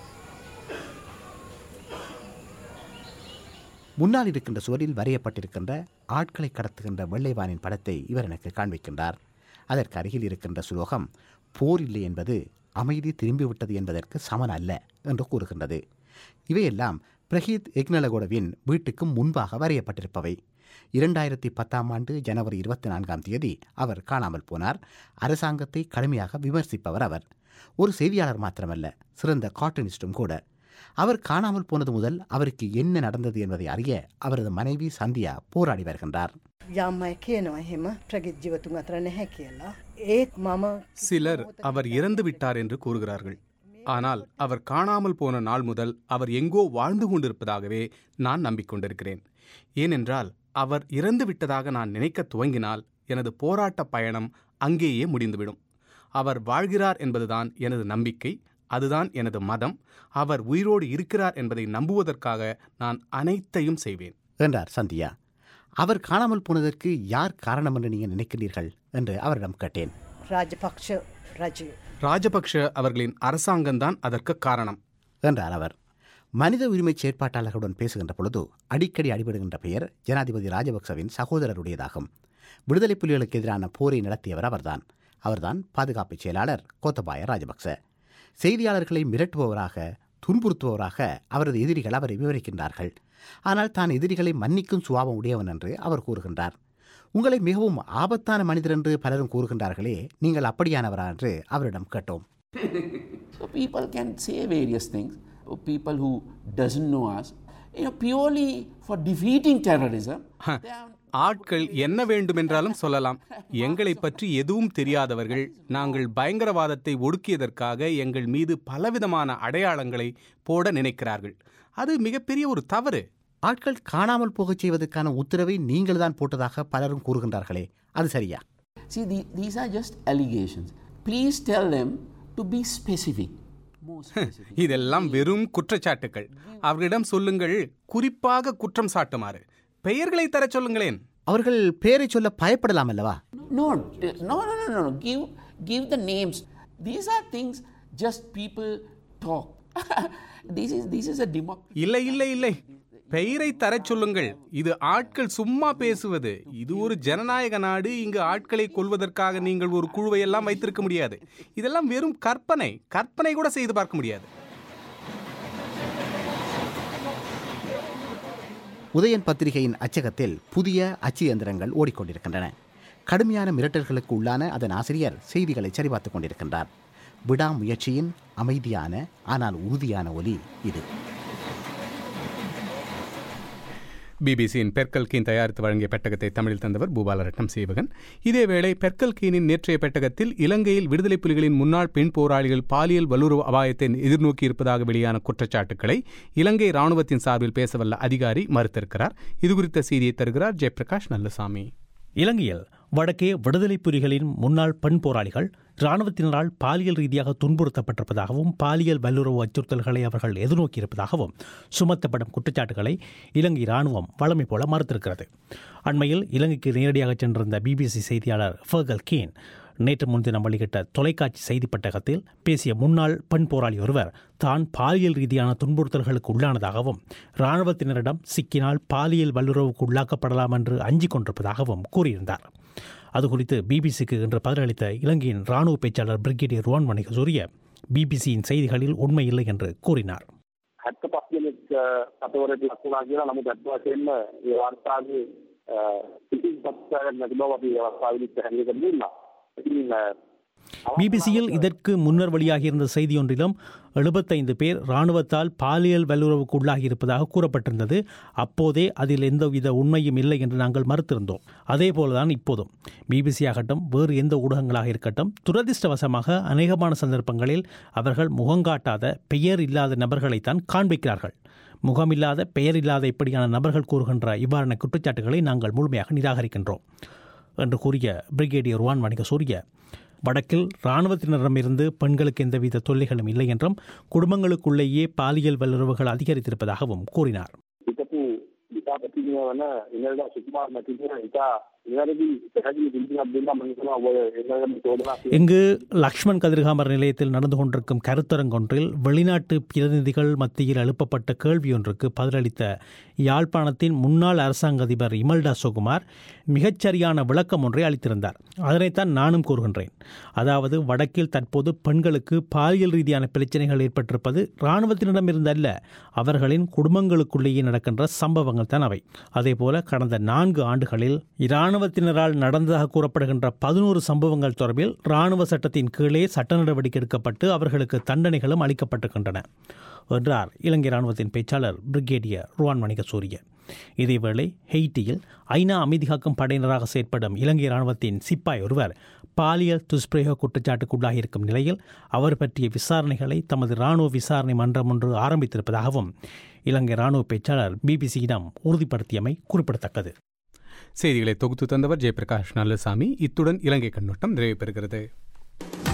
முன்னால் இருக்கின்ற சுவரில் வரையப்பட்டிருக்கின்ற ஆட்களை கடத்துகின்ற வெள்ளைவானின் படத்தை இவர் எனக்கு காண்பிக்கின்றார் அதற்கு அருகில் இருக்கின்ற சுலோகம் போர் இல்லை என்பது அமைதி திரும்பிவிட்டது என்பதற்கு சமன் அல்ல என்று கூறுகின்றது இவையெல்லாம் பிரஹீத் எக்னலகோடவின் வீட்டுக்கு முன்பாக வரையப்பட்டிருப்பவை இரண்டாயிரத்தி பத்தாம் ஆண்டு ஜனவரி இருபத்தி நான்காம் தேதி அவர் காணாமல் போனார் அரசாங்கத்தை கடுமையாக விமர்சிப்பவர் அவர் ஒரு செய்தியாளர் மாத்திரமல்ல சிறந்த கார்ட்டூனிஸ்டும் கூட அவர் காணாமல் போனது முதல் அவருக்கு என்ன நடந்தது என்பதை அறிய அவரது மனைவி சந்தியா போராடி வருகின்றார் යම් අය කියනවා එහෙම ප්‍රගිත් ජීවතුන් අතර නැහැ කියලා. ඒත් මම சிலர் அவர் இறந்து விட்டார் என்று கூறுகிறார்கள் ஆனால் அவர் காணாமல் போன நாள் முதல் அவர் எங்கோ வாழ்ந்து கொண்டிருப்பதாகவே நான் நம்பிக்கொண்டிருக்கிறேன் ஏனென்றால் அவர் இறந்து விட்டதாக நான் நினைக்க துவங்கினால் எனது போராட்ட பயணம் அங்கேயே முடிந்துவிடும் அவர் வாழ்கிறார் என்பதுதான் எனது நம்பிக்கை அதுதான் எனது மதம் அவர் உயிரோடு இருக்கிறார் என்பதை நம்புவதற்காக நான் அனைத்தையும் செய்வேன் என்றார் சந்தியா அவர் காணாமல் போனதற்கு யார் காரணம் என்று நீங்கள் நினைக்கிறீர்கள் என்று அவரிடம் கேட்டேன் රාජපක්ෂ රජය ராஜபக்ஷ அவர்களின் அரசாங்கம்தான் அதற்கு காரணம் என்றார் அவர் மனித உரிமை செயற்பாட்டாளர்களுடன் பேசுகின்ற பொழுது அடிக்கடி அடிபடுகின்ற பெயர் ஜனாதிபதி ராஜபக்சவின் சகோதரருடையதாகும் விடுதலை புலிகளுக்கு எதிரான போரை நடத்தியவர் அவர்தான் அவர்தான் பாதுகாப்பு செயலாளர் கோத்தபாய ராஜபக்ச செய்தியாளர்களை மிரட்டுபவராக துன்புறுத்துபவராக அவரது எதிரிகள் அவரை விவரிக்கின்றார்கள் ஆனால் தான் எதிரிகளை மன்னிக்கும் சுபாவம் உடையவன் என்று அவர் கூறுகின்றார் உங்களை மிகவும் ஆபத்தான மனிதர் என்று பலரும் கூறுகின்றார்களே நீங்கள் அப்படியானவரா என்று அவரிடம் கேட்டோம் So people can say various things. People who doesn't know us, you know, purely for defeating terrorism. ஆட்கள் என்ன வேண்டுமென்றாலும் சொல்லலாம் எங்களை பற்றி எதுவும் தெரியாதவர்கள் நாங்கள் பயங்கரவாதத்தை ஒடுக்கியதற்காக எங்கள் மீது பலவிதமான அடையாளங்களை போட நினைக்கிறார்கள் அது மிகப்பெரிய ஒரு தவறு ஆட்கள் காணாமல் போகச் செய்வதற்கான உத்தரவை நீங்கள் தான் போட்டதாக பலரும் கூறுகின்றார்களே அது சரியா See, the, these are just allegations. Please tell them to be specific. More specific. இதெல்லாம் வெறும் குற்றச்சாட்டுகள் அவர்களிடம் சொல்லுங்கள் குறிப்பாக குற்றம் சாட்டுமாறு பெயர்களை தர சொல்லுங்களேன் அவர்கள் பெயரை சொல்ல பயப்படலாம் அல்லவா No, t- no, no, no, no, no. Give, give the names. These are things just people talk. this is this is a democracy. இல்லை இல்லை இல்லை பெயரை தரச் சொல்லுங்கள் இது ஆட்கள் சும்மா பேசுவது இது ஒரு ஜனநாயக நாடு இங்கு ஆட்களை கொல்வதற்காக நீங்கள் ஒரு குழுவை எல்லாம் வைத்திருக்க முடியாது இதெல்லாம் வெறும் கற்பனை கற்பனை கூட செய்து பார்க்க முடியாது உதயன் பத்திரிகையின் அச்சகத்தில் புதிய அச்சு இயந்திரங்கள் ஓடிக்கொண்டிருக்கின்றன கடுமையான மிரட்டல்களுக்கு உள்ளான அதன் ஆசிரியர் செய்திகளை சரிபார்த்துக் கொண்டிருக்கின்றார் விடாமுயற்சியின் அமைதியான ஆனால் உறுதியான ஒலி இது பிபிசியின் பெர்கல் கீன் தயாரித்து வழங்கிய பெட்டகத்தை தமிழில் தந்தவர் பூபாலரட்னம் சீவகன் இதேவேளை பெர்கல் கீனின் நேற்றைய பெட்டகத்தில் இலங்கையில் விடுதலை புலிகளின் முன்னாள் பெண் போராளிகள் பாலியல் வல்லுறவு அபாயத்தை எதிர்நோக்கி இருப்பதாக வெளியான குற்றச்சாட்டுக்களை இலங்கை ராணுவத்தின் சார்பில் பேசவல்ல அதிகாரி மறுத்திருக்கிறார் இதுகுறித்த செய்தியை தருகிறார் ஜெயபிரகாஷ் நல்லசாமி இலங்கையில் வடக்கே விடுதலை புலிகளின் முன்னாள் பெண் போராளிகள் இராணுவத்தினரால் பாலியல் ரீதியாக துன்புறுத்தப்பட்டிருப்பதாகவும் பாலியல் வல்லுறவு அச்சுறுத்தல்களை அவர்கள் எதிர்நோக்கியிருப்பதாகவும் சுமத்தப்படும் குற்றச்சாட்டுகளை இலங்கை இராணுவம் வழமை போல மறுத்திருக்கிறது அண்மையில் இலங்கைக்கு நேரடியாக சென்றிருந்த பிபிசி செய்தியாளர் ஃபர்கல் கீன் நேற்று முன்தினம் வெளியிட்ட தொலைக்காட்சி செய்தி பட்டகத்தில் பேசிய முன்னாள் பெண் போராளி ஒருவர் தான் பாலியல் ரீதியான துன்புறுத்தல்களுக்கு உள்ளானதாகவும் இராணுவத்தினரிடம் சிக்கினால் பாலியல் வல்லுறவுக்கு உள்ளாக்கப்படலாம் என்று அஞ்சிக் கொண்டிருப்பதாகவும் கூறியிருந்தார் அது குறித்து பிபிசிக்கு இன்று பதிலளித்த இலங்கையின் இராணுவ பேச்சாளர் பிரிகேடியர் ருவான் வணிகசூரிய பிபிசியின் செய்திகளில் உண்மை இல்லை என்று கூறினார் හැත්ත පස් දෙනෙක් කතවරට ලක් වුණා කියලා නමුත් ඇත්ත වශයෙන්ම ඒ වාර්තාවේ පිටින් පස්සට නැති බව අපි අවස්ථාවේදී පැහැදිලි කරලා දුන්නා. ඉතින් අ, பிபிசியில் இதற்கு முன்னர் வெளியாகியிருந்த செய்தியொன்றிலும் எழுபத்தைந்து பேர் இராணுவத்தால் பாலியல் வல்லுறவுக்கு உள்ளாகியிருப்பதாக கூறப்பட்டிருந்தது அப்போதே அதில் எந்தவித உண்மையும் இல்லை என்று நாங்கள் மறுத்திருந்தோம் அதே போலதான் இப்போதும் பிபிசி ஆகட்டும் வேறு எந்த ஊடகங்களாக இருக்கட்டும் துரதிர்ஷ்டவசமாக அநேகமான சந்தர்ப்பங்களில் அவர்கள் முகங்காட்டாத பெயர் இல்லாத நபர்களைத்தான் காண்பிக்கிறார்கள் முகமில்லாத பெயர் இல்லாத இப்படியான நபர்கள் கூறுகின்ற இவ்வாறான குற்றச்சாட்டுகளை நாங்கள் முழுமையாக நிராகரிக்கின்றோம் என்று கூறிய பிரிகேடியர் வான் வணிக சூரிய வடக்கில் இராணுவத்தினரிடமிருந்து பெண்களுக்கு எந்தவித தொல்லைகளும் இல்லை என்றும் குடும்பங்களுக்குள்ளேயே பாலியல் வல்லுறவுகள் அதிகரித்திருப்பதாகவும் கூறினார் හිටපු ඉතා ප්‍රතිඥ වන ඉනල්ඩා සුකුමාර් මැතිතුමා ඉතා නිවැරදි පැහැදිලි පිළිතුරක් දුන්නා මම හිතනවා ඔය එන්නගම චෝදනා இங்கு லக்ஷ்மண் கதிர்காமர் நிலையத்தில் நடந்து கொண்டிருக்கும் கருத்தரங்கொன்றில் வெளிநாட்டு பிரதிநிதிகள் மத்தியில் எழுப்பப்பட்ட கேள்வியொன்றுக்கு பதிலளித்த யாழ்ப்பாணத்தின் முன்னாள் அரசாங்க அதிபர் இமல்டா சுகுமார் மிகச்சரியான விளக்கம் ஒன்றை அளித்திருந்தார் அதனைத்தான் நானும் கூறுகின்றேன் அதாவது வடக்கில் தற்போது பெண்களுக்கு பாலியல் ரீதியான பிரச்சனைகள் ஏற்பட்டிருப்பது இராணுவத்தினரிடமிருந்து அல்ல அவர்களின் குடும்பங்களுக்குள்ளேயே நடக்கின்ற சம்பவங்கள் தான் அவை அதேபோல கடந்த நான்கு ஆண்டுகளில் இராணுவத்தினரால் நடந்ததாக கூறப்படுகின்ற பதினோரு சம்பவங்கள் தொடர்பில் இராணுவ சட்டத்தின் கீழே சட்ட நடவடிக்கை எடுக்கப்பட்டு அவர்களுக்கு தண்டனைகளும் அளிக்கப்பட்டிருக்கின்றன என்றார் இலங்கை இராணுவத்தின் பேச்சாளர் பிரிகேடியர் ருவான் வணிக சூரிய இதேவேளை ஹெய்ட்டியில் ஐநா அமைதி காக்கும் படையினராக செயற்படும் இலங்கை இராணுவத்தின் சிப்பாய் ஒருவர் பாலியல் துஷ்பிரயோக குற்றச்சாட்டுக்குள்ளாகியிருக்கும் நிலையில் அவர் பற்றிய விசாரணைகளை தமது இராணுவ விசாரணை மன்றம் ஒன்று ஆரம்பித்திருப்பதாகவும் இலங்கை இராணுவ பேச்சாளர் பிபிசியிடம் உறுதிப்படுத்தியமை குறிப்பிடத்தக்கது செய்திகளை தொகுத்து தந்தவர் ஜெயபிரகாஷ் நல்லசாமி இத்துடன் இலங்கை கண்ணோட்டம் நிறைவு பெறுகிறது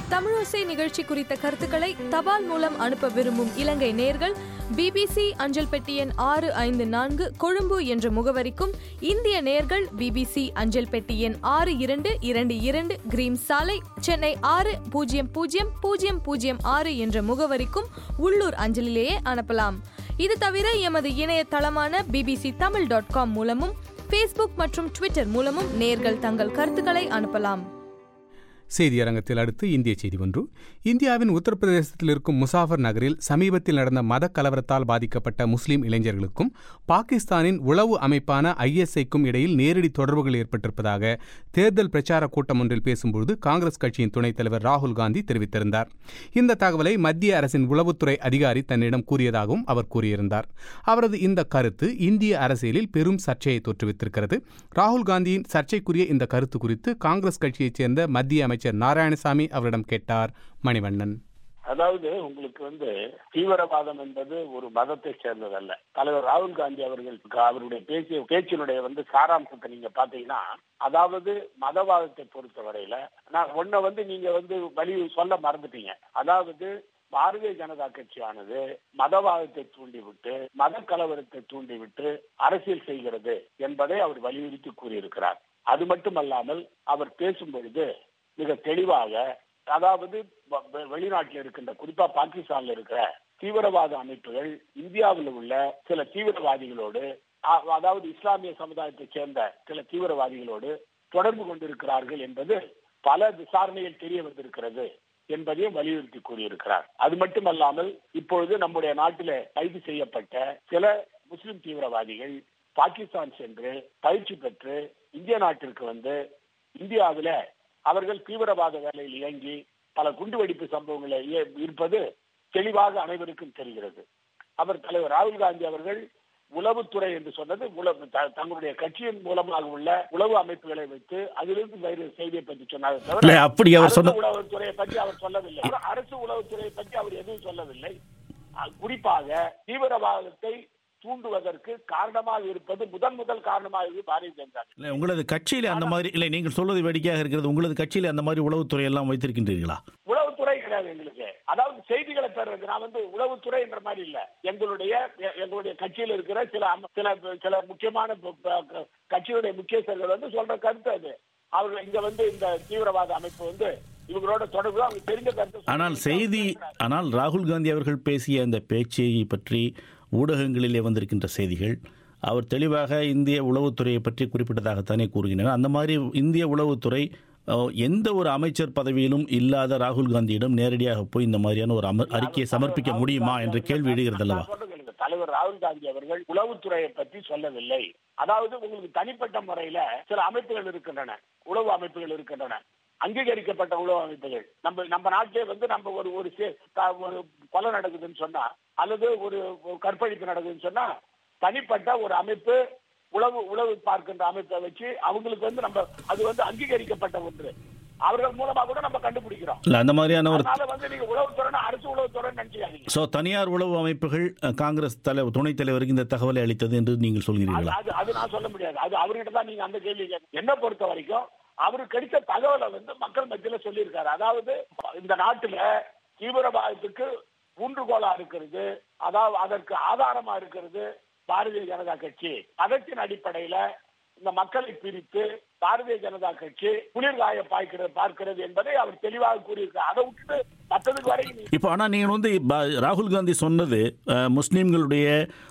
தமிழோசை நிகழ்ச்சி குறித்த கருத்துக்களை தபால் மூலம் அனுப்ப விரும்பும் இலங்கை நேர்கள் பிபிசி அஞ்சல் பெட்டி எண் ஆறு ஐந்து நான்கு கொழும்பு என்ற முகவரிக்கும் இந்திய நேர்கள் பிபிசி அஞ்சல் பெட்டி எண் ஆறு இரண்டு இரண்டு இரண்டு கிரீம் சாலை சென்னை ஆறு பூஜ்ஜியம் பூஜ்ஜியம் பூஜ்ஜியம் பூஜ்ஜியம் ஆறு என்ற முகவரிக்கும் உள்ளூர் அஞ்சலிலேயே அனுப்பலாம் இது தவிர எமது இணையதளமான பிபிசி தமிழ் டாட் காம் மூலமும் ஃபேஸ்புக் மற்றும் ட்விட்டர் மூலமும் நேர்கள் தங்கள் கருத்துக்களை அனுப்பலாம் செய்தியரங்கத்தில் அடுத்து இந்திய செய்தி ஒன்று இந்தியாவின் உத்தரப்பிரதேசத்தில் இருக்கும் முசாஃபர் நகரில் சமீபத்தில் நடந்த மத கலவரத்தால் பாதிக்கப்பட்ட முஸ்லிம் இளைஞர்களுக்கும் பாகிஸ்தானின் உளவு அமைப்பான ஐஎஸ்ஐக்கும் இடையில் நேரடி தொடர்புகள் ஏற்பட்டிருப்பதாக தேர்தல் பிரச்சார கூட்டம் ஒன்றில் பேசும்போது காங்கிரஸ் கட்சியின் துணைத் தலைவர் ராகுல் காந்தி தெரிவித்திருந்தார் இந்த தகவலை மத்திய அரசின் உளவுத்துறை அதிகாரி தன்னிடம் கூறியதாகவும் அவர் கூறியிருந்தார் அவரது இந்த கருத்து இந்திய அரசியலில் பெரும் சர்ச்சையை தோற்றுவித்திருக்கிறது ராகுல் காந்தியின் சர்ச்சைக்குரிய இந்த கருத்து குறித்து காங்கிரஸ் கட்சியைச் சேர்ந்த மத்திய அமைச்சர் நாராயணசாமி அவரிடம் கேட்டார் மணிவண்ணன் அதாவது உங்களுக்கு வந்து தீவிரவாதம் என்பது ஒரு மதத்தை சேர்ந்ததல்ல தலைவர் ராகுல் காந்தி அவர்கள் அவருடைய பேசிய பேச்சினுடைய வந்து சாராம்சத்தை நீங்க பாத்தீங்கன்னா அதாவது மதவாதத்தை பொறுத்த வரையில நான் ஒன்ன வந்து நீங்க வந்து வழி சொல்ல மறந்துட்டீங்க அதாவது பாரதிய ஜனதா கட்சியானது மதவாதத்தை தூண்டிவிட்டு மத கலவரத்தை தூண்டிவிட்டு அரசியல் செய்கிறது என்பதை அவர் வலியுறுத்தி கூறியிருக்கிறார் அது மட்டுமல்லாமல் அவர் பேசும் பொழுது மிக தெளிவாக அதாவது வெளிநாட்டில் இருக்கின்ற குறிப்பா பாகிஸ்தான்ல இருக்கிற தீவிரவாத அமைப்புகள் இந்தியாவில் உள்ள சில தீவிரவாதிகளோடு அதாவது இஸ்லாமிய சமுதாயத்தை சேர்ந்த சில தீவிரவாதிகளோடு தொடர்பு கொண்டிருக்கிறார்கள் என்பது பல விசாரணையில் தெரிய வந்திருக்கிறது என்பதையும் வலியுறுத்தி கூறியிருக்கிறார் அது மட்டுமல்லாமல் இப்பொழுது நம்முடைய நாட்டில கைது செய்யப்பட்ட சில முஸ்லிம் தீவிரவாதிகள் பாகிஸ்தான் சென்று பயிற்சி பெற்று இந்திய நாட்டிற்கு வந்து இந்தியாவில அவர்கள் தீவிரவாத வேலையில் இயங்கி பல குண்டுவெடிப்பு சம்பவங்களை இருப்பது தெளிவாக அனைவருக்கும் தெரிகிறது அவர் தலைவர் ராகுல் காந்தி அவர்கள் உளவுத்துறை என்று சொன்னது தங்களுடைய கட்சியின் மூலமாக உள்ள உளவு அமைப்புகளை வைத்து அதிலிருந்து வேறு செய்தியை பற்றி சொன்னார் தவிர அப்படி அவர் சொன்ன உளவுத்துறையை பற்றி அவர் சொல்லவில்லை அரசு உளவுத்துறையை பற்றி அவர் எதுவும் சொல்லவில்லை குறிப்பாக தீவிரவாதத்தை தூண்டுவதற்கு காரணமாக இருப்பது முதன் முதல் காரணமாக இருப்பது பாரதிய ஜனதா இல்லை உங்களது கட்சியில அந்த மாதிரி இல்லை நீங்கள் சொல்வது வேடிக்கையாக இருக்கிறது உங்களது கட்சியில அந்த மாதிரி உளவுத்துறை எல்லாம் வைத்திருக்கின்றீர்களா உளவுத்துறை கிடையாது எங்களுக்கு அதாவது செய்திகளை பெறது நான் வந்து உளவுத்துறை என்ற மாதிரி இல்ல எங்களுடைய எங்களுடைய கட்சியில் இருக்கிற சில சில சில முக்கியமான கட்சியுடைய முக்கியஸ்தர்கள் வந்து சொல்ற கருத்து அது அவர்கள் இங்க வந்து இந்த தீவிரவாத அமைப்பு வந்து இவங்களோட தொடர்பு அவங்க தெரிஞ்ச கருத்து ஆனால் செய்தி ஆனால் ராகுல் காந்தி அவர்கள் பேசிய அந்த பேச்சை பற்றி ஊடகங்களிலே வந்திருக்கின்ற செய்திகள் அவர் தெளிவாக இந்திய உளவுத்துறையை பற்றி குறிப்பிட்டதாகத்தானே கூறுகின்றனர் அந்த மாதிரி இந்திய உளவுத்துறை எந்த ஒரு அமைச்சர் பதவியிலும் இல்லாத ராகுல் காந்தியிடம் நேரடியாக போய் இந்த மாதிரியான ஒரு அறிக்கையை சமர்ப்பிக்க முடியுமா என்ற கேள்வி எழுகிறது அல்லவா தலைவர் ராகுல் காந்தி அவர்கள் உளவுத்துறையை பற்றி சொல்லவில்லை அதாவது உங்களுக்கு தனிப்பட்ட முறையில சில அமைப்புகள் இருக்கின்றன உளவு அமைப்புகள் இருக்கின்றன அங்கீகரிக்கப்பட்ட உளவு அமைப்புகள் நம்ம நம்ம நாட்டிலே வந்து நம்ம ஒரு ஒரு ஒரு கொலை நடக்குதுன்னு சொன்னா அல்லது ஒரு கற்பழிப்பு நடக்குதுன்னு சொன்னா தனிப்பட்ட ஒரு அமைப்பு உளவு உளவு பார்க்கின்ற அமைப்பை வச்சு அவங்களுக்கு வந்து நம்ம அது வந்து அங்கீகரிக்கப்பட்ட ஒன்று அவர்கள் மூலமா கூட நம்ம கண்டுபிடிக்கிறோம் இல்ல அந்த மாதிரியான ஒரு அதனால வந்து நீங்க உளவுத்துறை அரசு உளவுத்துறை நினைச்சுக்காதீங்க சோ தனியார் உளவு அமைப்புகள் காங்கிரஸ் தலைவர் துணைத் தலைவருக்கு இந்த தகவலை அளித்தது என்று நீங்கள் சொல்கிறீர்களா அது அது நான் சொல்ல முடியாது அது அவர்கிட்ட தான் நீங்க அந்த கேள்வி என்ன பொறுத்த வரைக்கும் அவரு கிடைச்ச தகவலை வந்து மக்கள் மத்தியில சொல்லியிருக்காரு அதாவது இந்த நாட்டுல தீவிரவாதத்துக்கு ஊன்றுகோலா இருக்கிறது அதாவது அதற்கு ஆதாரமா இருக்கிறது பாரதிய ஜனதா கட்சி அதத்தின் அடிப்படையில இந்த மக்களை பிரித்து பாரதிய ஜனதா கட்சி குளிர்காய பாய்க்கிறது பார்க்கிறது என்பதை அவர் தெளிவாக கூறியிருக்கார் அதை விட்டுட்டு மற்றதுக்கு வரைக்கும் இப்போ ஆனால் நீங்கள் வந்து ராகுல் காந்தி சொன்னது முஸ்லீம்களுடைய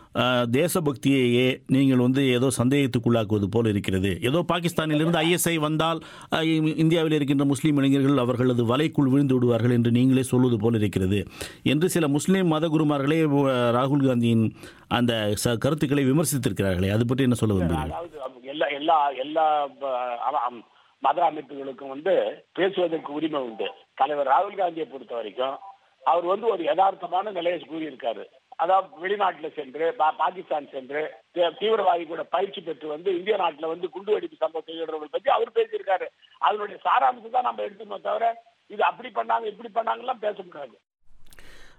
தேசபக்தியையே நீங்கள் வந்து ஏதோ சந்தேகத்துக்குள்ளாக்குவது போல் இருக்கிறது ஏதோ பாகிஸ்தானிலிருந்து ஐஎஸ்ஐ வந்தால் இந்தியாவில் இருக்கின்ற முஸ்லீம் இளைஞர்கள் அவர்களது வலைக்குள் விழுந்து விடுவார்கள் என்று நீங்களே சொல்வது போல் இருக்கிறது என்று சில முஸ்லீம் மத குருமார்களே ராகுல் காந்தியின் அந்த கருத்துக்களை விமர்சித்திருக்கிறார்களே அது பற்றி என்ன சொல்ல விரும்புகிறீர்கள் எல்லா எல்லா எல்லா மத அமைப்புகளுக்கும் வந்து பேசுவதற்கு உரிமை உண்டு தலைவர் ராகுல் காந்தியை பொறுத்த வரைக்கும் அவர் வந்து ஒரு யதார்த்தமான நிலையை கூறியிருக்காரு அதாவது வெளிநாட்டுல சென்று பாகிஸ்தான் சென்று தீவிரவாதி கூட பயிற்சி பெற்று வந்து இந்திய நாட்டுல வந்து குண்டு வெடிப்பு சம்பவம் செய்கிறவர்கள் பற்றி அவர் பேசியிருக்காரு அதனுடைய சாராம்சம் தான் நம்ம எடுத்துக்கணும் தவிர இது அப்படி பண்ணாங்க இப்படி பண்ணாங்கலாம் பேச முடியாது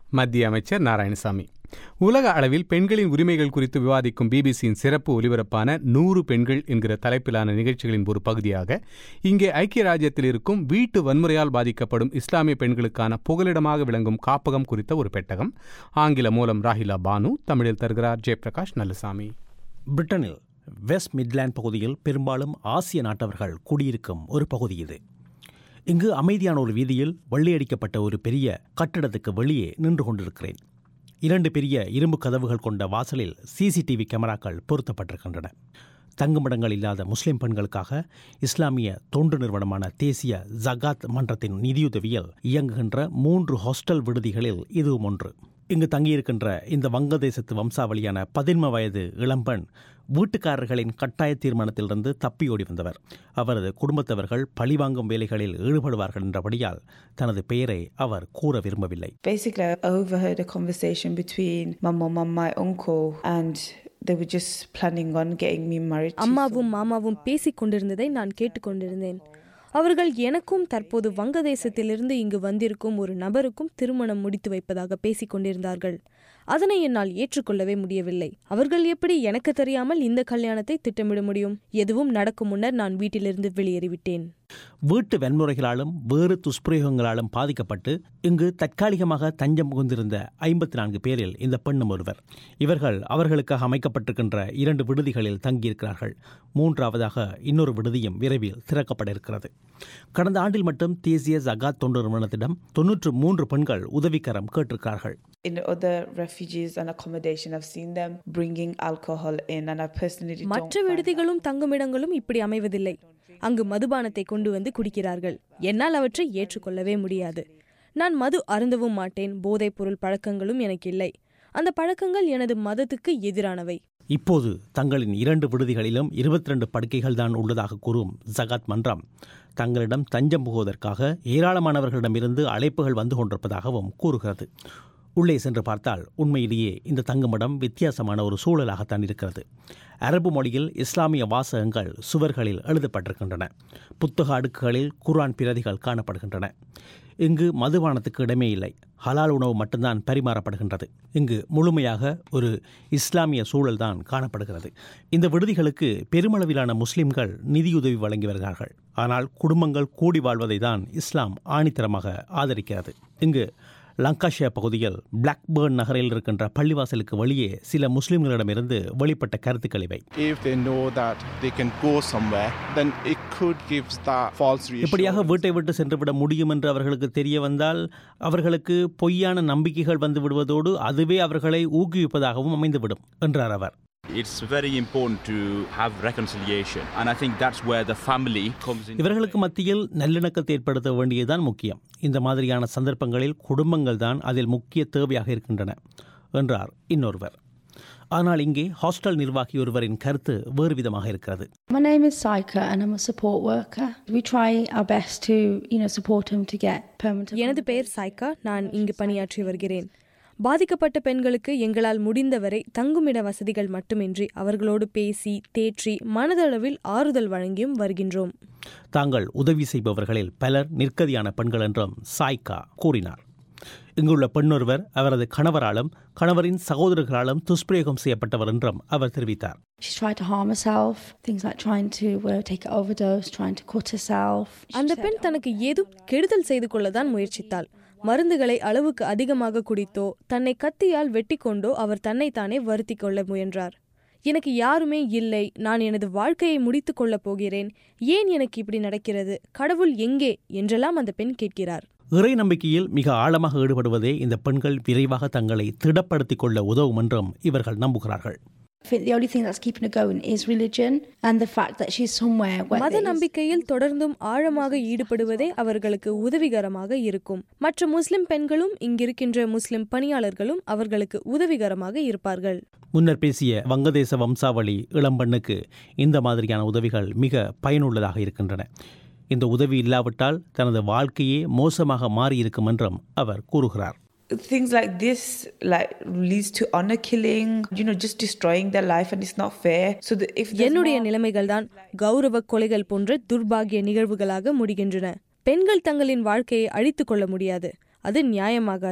மத்திய அமைச்சர் நாராயணசாமி உலக அளவில் பெண்களின் உரிமைகள் குறித்து விவாதிக்கும் பிபிசியின் சிறப்பு ஒலிபரப்பான நூறு பெண்கள் என்கிற தலைப்பிலான நிகழ்ச்சிகளின் ஒரு பகுதியாக இங்கே ஐக்கிய ராஜ்யத்தில் இருக்கும் வீட்டு வன்முறையால் பாதிக்கப்படும் இஸ்லாமிய பெண்களுக்கான புகலிடமாக விளங்கும் காப்பகம் குறித்த ஒரு பெட்டகம் ஆங்கில மூலம் ராஹிலா பானு தமிழில் தருகிறார் ஜெயபிரகாஷ் நல்லசாமி பிரிட்டனில் வெஸ்ட் மிட்லேண்ட் பகுதியில் பெரும்பாலும் ஆசிய நாட்டவர்கள் குடியிருக்கும் ஒரு பகுதி இது இங்கு அமைதியான ஒரு வீதியில் வெள்ளையடிக்கப்பட்ட ஒரு பெரிய கட்டடத்துக்கு வெளியே நின்று கொண்டிருக்கிறேன் இரண்டு பெரிய இரும்பு கதவுகள் கொண்ட வாசலில் சிசிடிவி கேமராக்கள் பொருத்தப்பட்டிருக்கின்றன தங்குமிடங்கள் இல்லாத முஸ்லிம் பெண்களுக்காக இஸ்லாமிய தொண்டு நிறுவனமான தேசிய ஜகாத் மன்றத்தின் நிதியுதவியில் இயங்குகின்ற மூன்று ஹாஸ்டல் விடுதிகளில் இதுவும் ஒன்று இங்கு தங்கியிருக்கின்ற இந்த வங்கதேசத்து வம்சாவளியான பதின்ம வயது இளம்பெண் வீட்டுக்காரர்களின் கட்டாய தீர்மானத்திலிருந்து தப்பியோடி வந்தவர் அவரது குடும்பத்தவர்கள் பழிவாங்கும் வேலைகளில் ஈடுபடுவார்கள் என்றபடியால் தனது பெயரை அவர் கூற விரும்பவில்லை Basically, I overheard a conversation between my mum and my uncle, and they were just planning on getting me married. to அம்மாவும் மாமாவும் பேசிக் கொண்டிருந்ததை நான் கேட்டுக்கொண்டிருந்தேன் அவர்கள் எனக்கும் தற்போது வங்கதேசத்திலிருந்து இங்கு வந்திருக்கும் ஒரு நபருக்கும் திருமணம் முடித்து வைப்பதாக பேசிக் கொண்டிருந்தார்கள் அதனை என்னால் ஏற்றுக்கொள்ளவே முடியவில்லை அவர்கள் எப்படி எனக்கு தெரியாமல் இந்த கல்யாணத்தை திட்டமிட முடியும் எதுவும் நடக்கும் முன்னர் நான் வீட்டிலிருந்து வெளியேறிவிட்டேன் வீட்டு வன்முறைகளாலும் வேறு துஷ்பிரயோகங்களாலும் பாதிக்கப்பட்டு இங்கு தற்காலிகமாக தஞ்சம் புகுந்திருந்த ஐம்பத்தி நான்கு பேரில் இந்த பெண்ணும் ஒருவர் இவர்கள் அவர்களுக்காக அமைக்கப்பட்டிருக்கின்ற இரண்டு விடுதிகளில் தங்கியிருக்கிறார்கள் மூன்றாவதாக இன்னொரு விடுதியும் விரைவில் திறக்கப்பட இருக்கிறது கடந்த ஆண்டில் மட்டும் தேசிய ஜகாத் தொண்டு நிறுவனத்திடம் தொன்னூற்று மூன்று பெண்கள் உதவிக்கரம் கேட்டிருக்கிறார்கள் In other refugees and accommodation, I've seen them bringing alcohol in, and I personally don't. மற்ற விடுதிகளும் தங்குமிடங்களும் இப்படி அமைவதில்லை அங்கு மதுபானத்தை கொண்டு வந்து குடிக்கிறார்கள் என்னால் அவற்றை ஏற்றுக்கொள்ளவே முடியாது நான் மது அருந்தவும் மாட்டேன் போதைப் பொருள் பழக்கங்களும் எனக்கு இல்லை அந்த பழக்கங்கள் எனது மதத்துக்கு எதிரானவை இப்போது தங்களின் இரண்டு விடுதிகளிலும் இருபத்தி ரெண்டு படுக்கைகள் தான் உள்ளதாக கூறும் ஜகாத் மன்றம் தங்களிடம் தஞ்சம் புகுவதற்காக ஏராளமானவர்களிடமிருந்து அழைப்புகள் வந்து கொண்டிருப்பதாகவும் கூறுகிறது உள்ளே சென்று பார்த்தால் உண்மையிலேயே இந்த தங்குமிடம் வித்தியாசமான ஒரு சூழலாகத்தான் இருக்கிறது அரபு மொழியில் இஸ்லாமிய வாசகங்கள் சுவர்களில் எழுதப்பட்டிருக்கின்றன புத்தக அடுக்குகளில் குர்ஆன் பிரதிகள் காணப்படுகின்றன இங்கு மதுபானத்துக்கு இடமே இல்லை ஹலால் உணவு மட்டும்தான் பரிமாறப்படுகின்றது இங்கு முழுமையாக ஒரு இஸ்லாமிய சூழல்தான் காணப்படுகிறது இந்த விடுதிகளுக்கு பெருமளவிலான முஸ்லிம்கள் நிதியுதவி வழங்கி வருகிறார்கள் ஆனால் குடும்பங்கள் கூடி வாழ்வதை தான் இஸ்லாம் ஆணித்தரமாக ஆதரிக்கிறது இங்கு லங்காஷியா பகுதியில் பிளாக்பேர்ன் நகரில் இருக்கின்ற பள்ளிவாசலுக்கு வெளியே சில முஸ்லிம்களிடமிருந்து வெளிப்பட்ட கருத்துக்கள் இவை If they know that they can go somewhere, then it could give that false இப்படியாக reassurance. வீட்டை விட்டு சென்றுவிட முடியும் என்று அவர்களுக்கு தெரிய வந்தால் அவர்களுக்கு பொய்யான நம்பிக்கைகள் வந்து விடுவதோடு அதுவே அவர்களை ஊக்குவிப்பதாகவும் அமைந்துவிடும் என்றார் அவர் It's very important to have reconciliation, and I think that's where the family comes in. இவர்களுக்கு மத்தியில் நல்லிணக்கத்தை ஏற்படுத்த வேண்டியதுதான் முக்கியம் இந்த மாதிரியான சந்தர்ப்பங்களில் குடும்பங்கள் தான் அதில் முக்கிய தேவையாக இருக்கின்றன என்றார் இன்னொருவர் ஆனால் இங்கே ஹாஸ்டல் நிர்வாகி ஒருவரின் கருத்து வேறு விதமாக இருக்கிறது My name is Saika and I'm a support worker. We try our best to, you know, support him to get permanent. எனது பெயர் சாய்கா நான் இங்கு பணியாற்றி வருகிறேன் பாதிக்கப்பட்ட பெண்களுக்கு எங்களால் முடிந்தவரை தங்குமிட வசதிகள் மட்டுமின்றி அவர்களோடு பேசி தேற்றி மனதளவில் ஆறுதல் வழங்கியும் வருகின்றோம் தாங்கள் உதவி செய்பவர்களில் பலர் நிற்கதியான பெண்கள் என்றும் சாய்கா கூறினார் இங்குள்ள பெண்ணொருவர் அவரது கணவராலும் கணவரின் சகோதரர்களாலும் துஷ்பிரயோகம் செய்யப்பட்டவர் என்றும் அவர் தெரிவித்தார் She's tried to harm herself, things like trying to uh, take an overdose, trying to cut herself. அந்த பெண் தனக்கு ஏதும் கெடுதல் செய்து கொள்ளதான் முயற்சித்தாள் மருந்துகளை அளவுக்கு அதிகமாக குடித்தோ தன்னை கத்தியால் வெட்டிக்கொண்டோ அவர் தன்னைத்தானே வருத்தி கொள்ள முயன்றார் எனக்கு யாருமே இல்லை நான் எனது வாழ்க்கையை முடித்துக் கொள்ளப் போகிறேன் ஏன் எனக்கு இப்படி நடக்கிறது கடவுள் எங்கே என்றெல்லாம் அந்த பெண் கேட்கிறார் இறை நம்பிக்கையில் மிக ஆழமாக ஈடுபடுவதே இந்த பெண்கள் விரைவாக தங்களை திடப்படுத்திக் கொள்ள உதவும் என்றும் இவர்கள் நம்புகிறார்கள் I think the only thing that's keeping her going is religion and the fact that she's somewhere where மத there is- நம்பிக்கையில் தொடர்ந்தும் ஆழமாக ஈடுபடுவதே அவர்களுக்கு உதவிகரமாக இருக்கும் மற்ற முஸ்லிம் பெண்களும் இங்கிருக்கின்ற முஸ்லிம் பணியாளர்களும் அவர்களுக்கு உதவிகரமாக இருப்பார்கள் முன்னர் பேசிய வங்கதேச வம்சாவளி இளம்பெண்ணுக்கு இந்த மாதிரியான உதவிகள் மிக பயனுள்ளதாக இருக்கின்றன இந்த உதவி இல்லாவிட்டால் தனது வாழ்க்கையே மோசமாக மாறியிருக்கும் என்றும் அவர் கூறுகிறார் Things like this like leads to honor killing, you know, just destroying their life, and it's not fair. So that if there's என்னுடைய more- நிலைமைகள்தான் கௌரவ கொலைகள் போன்ற துர்பாகிய நிகழ்வுகளாக முடிகின்றன பெண்கள் தங்களின் வாழ்க்கையை அழித்துக் கொள்ள முடியாது அது நியாயமாகாது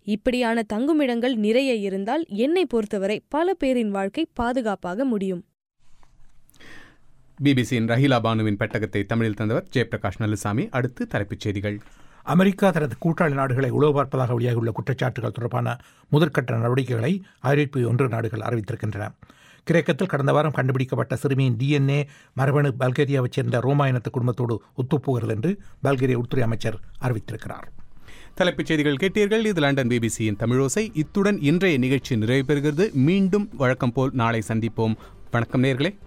இப்படியான தங்குமிடங்கள் நிறைய இருந்தால் என்னை பொறுத்தவரை பல பேரின் வாழ்க்கை பாதுகாப்பாக முடியும் பிபிசியின் ரஹீலா பானுவின் பெட்டகத்தை தமிழில் தந்தவர் ஜெயபிரகாஷ் நல்லுசாமி அடுத்து தலைப்புச் செய்திகள் அமெரிக்கா தனது கூட்டாளி நாடுகளை உளவு பார்ப்பதாக வெளியாகியுள்ள குற்றச்சாட்டுகள் தொடர்பான முதற்கட்ட நடவடிக்கைகளை ஐரோப்பிய ஒன்று நாடுகள் அறிவித்திருக்கின்றன கிரேக்கத்தில் கடந்த வாரம் கண்டுபிடிக்கப்பட்ட சிறுமியின் டிஎன்ஏ மரபணு பல்கேரியாவைச் சேர்ந்த ரோமா இனத்து குடும்பத்தோடு ஒத்துப்போகிறது என்று பல்கேரிய உள்துறை அமைச்சர் அறிவித்திருக்கிறார் தலைப்புச் செய்திகள் கேட்டீர்கள் இது லண்டன் பிபிசியின் தமிழோசை இத்துடன் இன்றைய நிகழ்ச்சி நிறைவு பெறுகிறது மீண்டும் வழக்கம் போல் நாளை சந்திப்போம் வணக்கம் நேர்களே